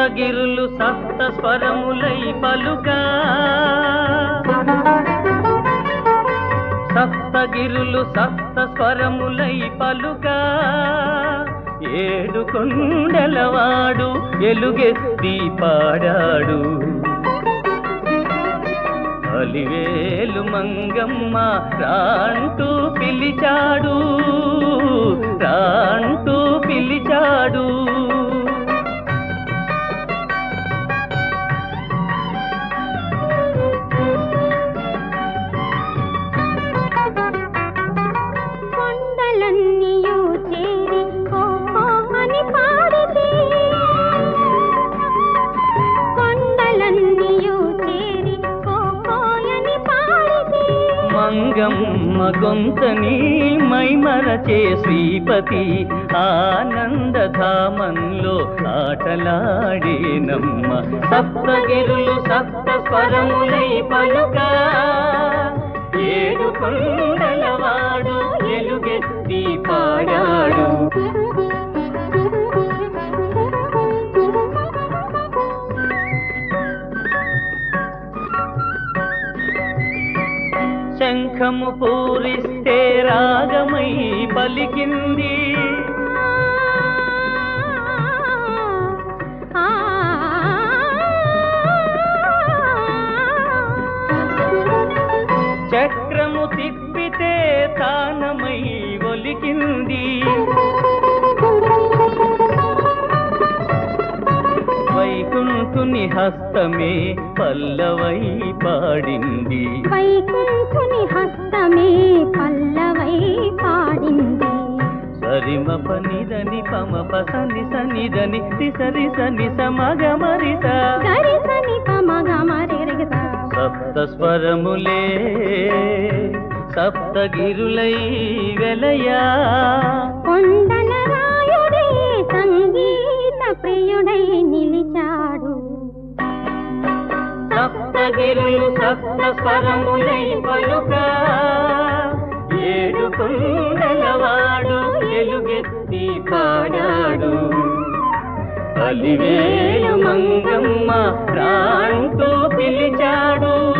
సప్తగిరులు సప్త స్వరములై పలుగా సప్తగిరులు సప్త స్వరములై పలుగా ఏడు కొండలవాడు ఎలుగెత్తి పాడాడు అలివేలు మంగమ్మ రాంటూ పిలిచాడు రాంటూ పిలిచాడు కొండలన్నీయు చేరి ఓహో అని పాడితే కొండలన్నీయు చేరి ఓహో అని పాడితే మంగమ్మ గొంతని మైమరచే శ్రీపతి ఆనందధామంలో ఆటలాడేనమ్మ సప్తగిరులు సప్త స్వరములై పలుగా ఏడు కొండలవాడు ఎలుగెత్తి పాడాడు శంఖము పూరిస్తే రాగమై పలికింది ఆ చక్రము తిప్పితే తానమై ఒలికింది వైకుంఠుని హస్తమే పల్లవై పాడింది వైకుంఠుని హస్తమే పల్లవై పాడింది సరిమ పనిదని పమ పసని సనిదని తిసరి సని సమగమరిస గరిసని పమగమరెగద సప్త స్వరములే సప్తగిరులై వెలయా కొండల రాయుడే సంగీత ప్రియుడై నిలిచాడు సప్తగిరులు సప్త స్వరములై పలుగా ఏడు కొండలవాడు ఎలుగెత్తి పాడాడు అలివేలు మంగమ్మ రాంటూ పిలిచాడు